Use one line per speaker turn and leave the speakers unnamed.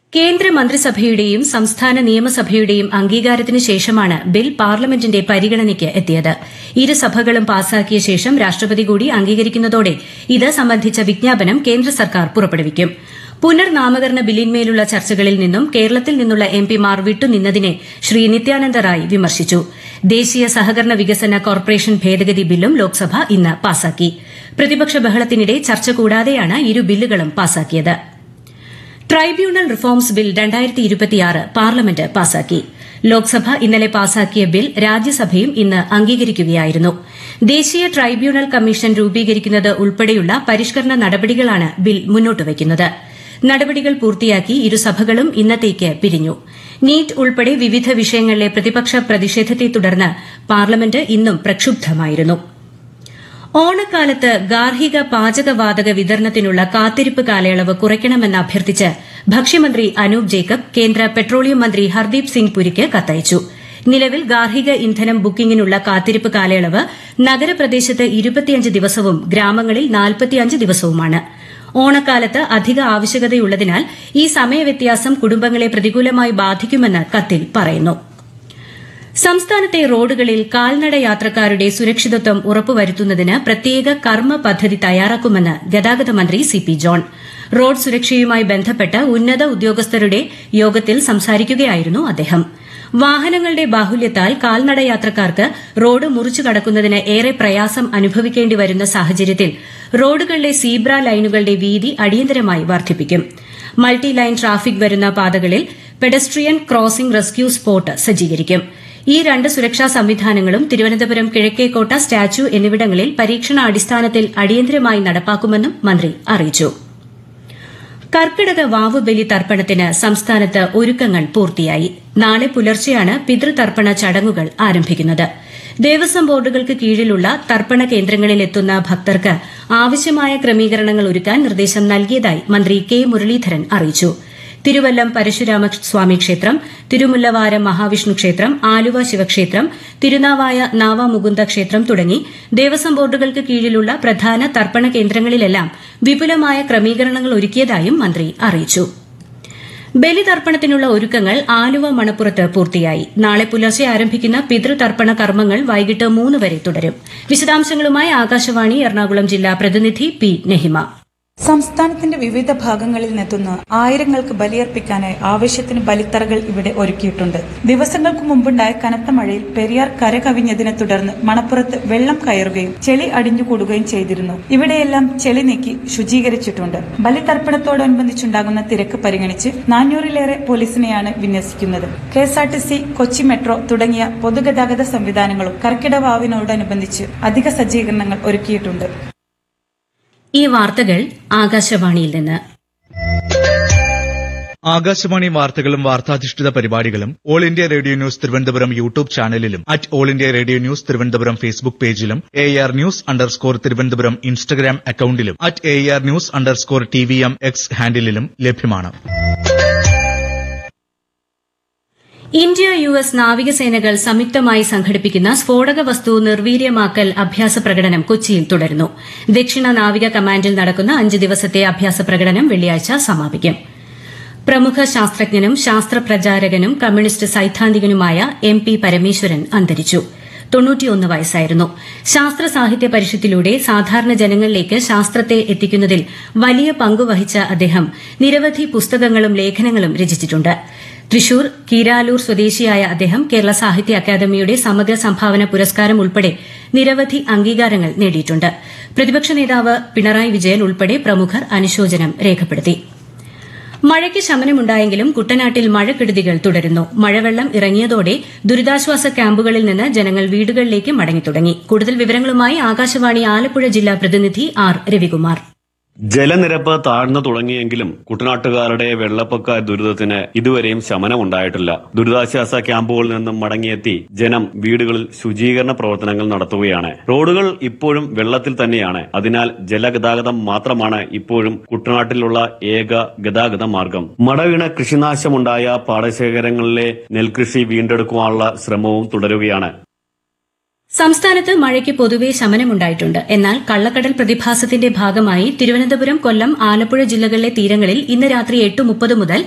കേന്ദ്രമന്ത്രിസഭയുടെയും സംസ്ഥാന നിയമസഭയുടെയും അംഗീകാരത്തിന് ശേഷമാണ് ബിൽ പാർലമെന്റിന്റെ പരിഗണനയ്ക്ക് എത്തിയത് ഇരുസഭകളും പാസാക്കിയ ശേഷം രാഷ്ട്രപതി കൂടി അംഗീകരിക്കുന്നതോടെ ഇത് സംബന്ധിച്ച വിജ്ഞാപനം കേന്ദ്ര സർക്കാർ പുറപ്പെടുവിക്കും പുനർനാമകരണ ബില്ലിന്മേലുള്ള ചർച്ചകളിൽ നിന്നും കേരളത്തിൽ നിന്നുള്ള എംപിമാർ വിട്ടുനിന്നതിനെ ശ്രീ നിത്യാനന്ദ റായ് വിമർശിച്ചു ദേശീയ സഹകരണ വികസന കോർപ്പറേഷൻ ഭേദഗതി ബില്ലും ലോക്സഭ ഇന്ന് പാസാക്കി പ്രതിപക്ഷ ബഹളത്തിനിടെ ചർച്ച കൂടാതെയാണ് ഇരു ബില്ലുകളും പാസാക്കിയത് ട്രൈബ്യൂണൽ റിഫോംസ് ബിൽ പാർലമെന്റ് പാസാക്കി ലോക്സഭ ഇന്നലെ പാസാക്കിയ ബിൽ രാജ്യസഭയും ഇന്ന് അംഗീകരിക്കുകയായിരുന്നു ദേശീയ ട്രൈബ്യൂണൽ കമ്മീഷൻ രൂപീകരിക്കുന്നത് ഉൾപ്പെടെയുള്ള പരിഷ്കരണ നടപടികളാണ് ബിൽ മുന്നോട്ട് വയ്ക്കുന്നത് നടപടികൾ പൂർത്തിയാക്കി ഇരുസഭകളും ഇന്നത്തേക്ക് പിരിഞ്ഞു നീറ്റ് ഉൾപ്പെടെ വിവിധ വിഷയങ്ങളിലെ പ്രതിപക്ഷ പ്രതിഷേധത്തെ തുടർന്ന് പാർലമെന്റ് ഇന്നും പ്രക്ഷുബ്ധമായിരുന്നു ഓണക്കാലത്ത് ഗാർഹിക പാചകവാതക വിതരണത്തിനുള്ള കാത്തിരിപ്പ് കാലയളവ് കുറയ്ക്കണമെന്ന് അഭ്യർത്ഥിച്ച് ഭക്ഷ്യമന്ത്രി അനൂപ് ജേക്കബ് കേന്ദ്ര പെട്രോളിയം മന്ത്രി ഹർദീപ് സിംഗ് പുരിക്ക് കത്തയച്ചു നിലവിൽ ഗാർഹിക ഇന്ധനം ബുക്കിംഗിനുള്ള കാത്തിരിപ്പ് കാലയളവ് നഗരപ്രദേശത്ത് ഇരുപത്തിയഞ്ച് ദിവസവും ഗ്രാമങ്ങളിൽ നാൽപ്പത്തിയഞ്ച് ദിവസവുമാണ് ഓണക്കാലത്ത് അധിക ആവശ്യകതയുള്ളതിനാൽ ഈ സമയവ്യത്യാസം കുടുംബങ്ങളെ പ്രതികൂലമായി ബാധിക്കുമെന്ന് കത്തിൽ പറയുന്നു സംസ്ഥാനത്തെ റോഡുകളിൽ കാൽനട യാത്രക്കാരുടെ സുരക്ഷിതത്വം ഉറപ്പുവരുത്തുന്നതിന് പ്രത്യേക കർമ്മ പദ്ധതി തയ്യാറാക്കുമെന്ന് ഗതാഗത മന്ത്രി സി പി ജോൺ റോഡ് സുരക്ഷയുമായി ബന്ധപ്പെട്ട് ഉന്നത ഉദ്യോഗസ്ഥരുടെ യോഗത്തിൽ സംസാരിക്കുകയായിരുന്നു അദ്ദേഹം വാഹനങ്ങളുടെ ബാഹുല്യത്താൽ കാൽനട യാത്രക്കാർക്ക് റോഡ് മുറിച്ചു കടക്കുന്നതിന് ഏറെ പ്രയാസം അനുഭവിക്കേണ്ടി വരുന്ന സാഹചര്യത്തിൽ റോഡുകളിലെ സീബ്ര ലൈനുകളുടെ വീതി അടിയന്തരമായി വർദ്ധിപ്പിക്കും മൾട്ടി ലൈൻ ട്രാഫിക് വരുന്ന പാതകളിൽ പെഡസ്ട്രിയൻ ക്രോസിംഗ് റെസ്ക്യൂ സ്പോട്ട് സജ്ജീകരിക്കും ഈ രണ്ട് സുരക്ഷാ സംവിധാനങ്ങളും തിരുവനന്തപുരം കിഴക്കേക്കോട്ട സ്റ്റാച്യു എന്നിവിടങ്ങളിൽ പരീക്ഷണാടിസ്ഥാനത്തിൽ അടിയന്തരമായി നടപ്പാക്കുമെന്നും മന്ത്രി അറിയിച്ചു കർക്കിടക വാവുബലി തർപ്പണത്തിന് സംസ്ഥാനത്ത് ഒരുക്കങ്ങൾ പൂർത്തിയായി നാളെ പുലർച്ചെയാണ് പിതൃതർപ്പണ ചടങ്ങുകൾ ആരംഭിക്കുന്നത് ദേവസ്വം ബോർഡുകൾക്ക് കീഴിലുള്ള തർപ്പണ കേന്ദ്രങ്ങളിൽ എത്തുന്ന ഭക്തർക്ക് ആവശ്യമായ ക്രമീകരണങ്ങൾ ഒരുക്കാൻ നിർദ്ദേശം നൽകിയതായി മന്ത്രി കെ മുരളീധരൻ അറിയിച്ചു തിരുവല്ലം പരശുരാമ സ്വാമി ക്ഷേത്രം തിരുമുല്ലവാരം മഹാവിഷ്ണു ക്ഷേത്രം ആലുവ ശിവക്ഷേത്രം തിരുനാവായ നാവാമുകുന്ദ ക്ഷേത്രം തുടങ്ങി ദേവസ്വം ബോർഡുകൾക്ക് കീഴിലുള്ള പ്രധാന തർപ്പണ കേന്ദ്രങ്ങളിലെല്ലാം വിപുലമായ ക്രമീകരണങ്ങൾ ഒരുക്കിയതായും മന്ത്രി അറിയിച്ചു ബലിതർപ്പണത്തിനുള്ള ഒരുക്കങ്ങൾ ആലുവ മണപ്പുറത്ത് പൂർത്തിയായി നാളെ പുലർച്ചെ ആരംഭിക്കുന്ന പിതൃതർപ്പണ കർമ്മങ്ങൾ വൈകിട്ട് മൂന്ന് വരെ തുടരും വിശദാംശങ്ങളുമായി ആകാശവാണി എറണാകുളം ജില്ലാ പ്രതിനിധി പി നെഹിമ
സംസ്ഥാനത്തിന്റെ വിവിധ ഭാഗങ്ങളിൽ നിന്നെത്തുന്ന ആയിരങ്ങൾക്ക് ബലിയർപ്പിക്കാനായി ആവശ്യത്തിന് ബലിത്തറകൾ ഇവിടെ ഒരുക്കിയിട്ടുണ്ട് ദിവസങ്ങൾക്ക് മുമ്പുണ്ടായ കനത്ത മഴയിൽ പെരിയാർ കരകവിഞ്ഞതിനെ തുടർന്ന് മണപ്പുറത്ത് വെള്ളം കയറുകയും ചെളി അടിഞ്ഞുകൂടുകയും ചെയ്തിരുന്നു ഇവിടെയെല്ലാം ചെളി നീക്കി ശുചീകരിച്ചിട്ടുണ്ട് ബലിതർപ്പണത്തോടനുബന്ധിച്ചുണ്ടാകുന്ന തിരക്ക് പരിഗണിച്ച് നാനൂറിലേറെ പോലീസിനെയാണ് വിന്യസിക്കുന്നത് K S R T C Kochi metro തുടങ്ങിയ പൊതുഗതാഗത സംവിധാനങ്ങളും കർക്കിടവാവിനോടനുബന്ധിച്ച് അധിക സജ്ജീകരണങ്ങൾ ഒരുക്കിയിട്ടുണ്ട്
ഈ വാർത്തകൾ ആകാശവാണിയിൽ നിന്ന്
ആകാശവാണി വാർത്തകളും വാർത്താധിഷ്ഠിത പരിപാടികളും all India radio news Thiruvananthapuram YouTube ചാനലിലും at all India radio news Thiruvananthapuram Facebook പേജിലും A R news underscore Thiruvananthapuram Instagram അക്കൌണ്ടിലും at A R news underscore T V M X ഹാൻഡിലും ലഭ്യമാണ്
ഇന്ത്യ യു എസ് നാവികസേനകൾ സംയുക്തമായി സംഘടിപ്പിക്കുന്ന സ്ഫോടക വസ്തു നിർവീര്യമാക്കൽ അഭ്യാസ പ്രകടനം കൊച്ചിയിൽ തുടരുന്നു ദക്ഷിണ നാവിക കമാൻഡിൽ നടക്കുന്ന അഞ്ച് ദിവസത്തെ അഭ്യാസ പ്രകടനം വെള്ളിയാഴ്ച സമാപിക്കും പ്രമുഖ ശാസ്ത്രജ്ഞനും ശാസ്ത്രപ്രചാരകനും കമ്മ്യൂണിസ്റ്റ് സൈദ്ധാന്തികനുമായ എം പി പരമേശ്വരൻ അന്തരിച്ചു തൊണ്ണൂറ്റിയൊന്ന് വയസ്സായിരുന്നു ശാസ്ത്ര സാഹിത്യ പരിഷത്തിലൂടെ സാധാരണ ജനങ്ങളിലേക്ക് ശാസ്ത്രത്തെ എത്തിക്കുന്നതിൽ വലിയ പങ്കുവഹിച്ച അദ്ദേഹം നിരവധി പുസ്തകങ്ങളും ലേഖനങ്ങളും രചിച്ചിട്ടുണ്ട് തൃശൂർ കീരാലൂർ സ്വദേശിയായ അദ്ദേഹം കേരള സാഹിത്യ അക്കാദമിയുടെ സമഗ്ര സംഭാവന പുരസ്കാരം ഉൾപ്പെടെ നിരവധി അംഗീകാരങ്ങൾ നേടിയിട്ടുണ്ട് പ്രതിപക്ഷ നേതാവ് പിണറായി വിജയൻ ഉൾപ്പെടെ പ്രമുഖർ അനുശോചനം രേഖപ്പെടുത്തി മഴയ്ക്ക് ശമനമുണ്ടായെങ്കിലും കുട്ടനാട്ടിൽ മഴക്കെടുതികൾ തുടരുന്നു മഴവെള്ളം ഇറങ്ങിയതോടെ ദുരിതാശ്വാസ ക്യാമ്പുകളിൽ നിന്ന് ജനങ്ങൾ വീടുകളിലേക്ക് മടങ്ങിത്തുടങ്ങി കൂടുതൽ വിവരങ്ങളുമായി ആകാശവാണി ആലപ്പുഴ ജില്ലാ പ്രതിനിധി ആർ രവികുമാർ
ജലനിരപ്പ് താഴ്ന്നു തുടങ്ങിയെങ്കിലും കുട്ടനാട്ടുകാരുടെ വെള്ളപ്പൊക്ക ദുരിതത്തിന് ഇതുവരെയും ശമനമുണ്ടായിട്ടില്ല ദുരിതാശ്വാസ ക്യാമ്പുകളിൽ നിന്നും മടങ്ങിയെത്തി ജനം വീടുകളിൽ ശുചീകരണ പ്രവർത്തനങ്ങൾ നടത്തുകയാണ് റോഡുകൾ ഇപ്പോഴും വെള്ളത്തിൽ തന്നെയാണ് അതിനാൽ ജലഗതാഗതം മാത്രമാണ് ഇപ്പോഴും കുട്ടനാട്ടിലുള്ള ഏക ഗതാഗത മാർഗം മടവീണ കൃഷിനാശമുണ്ടായ പാടശേഖരങ്ങളിലെ നെൽകൃഷി വീണ്ടെടുക്കുവാനുള്ള ശ്രമവും തുടരുകയാണ്
സംസ്ഥാനത്ത് മഴയ്ക്ക് പൊതുവെ ശമനമുണ്ടായിട്ടുണ്ട് എന്നാൽ കള്ളക്കടൽ പ്രതിഭാസത്തിന്റെ ഭാഗമായി തിരുവനന്തപുരം കൊല്ലം ആലപ്പുഴ ജില്ലകളിലെ തീരങ്ങളിൽ ഇന്ന് രാത്രി എട്ട് മുപ്പത് മുതൽ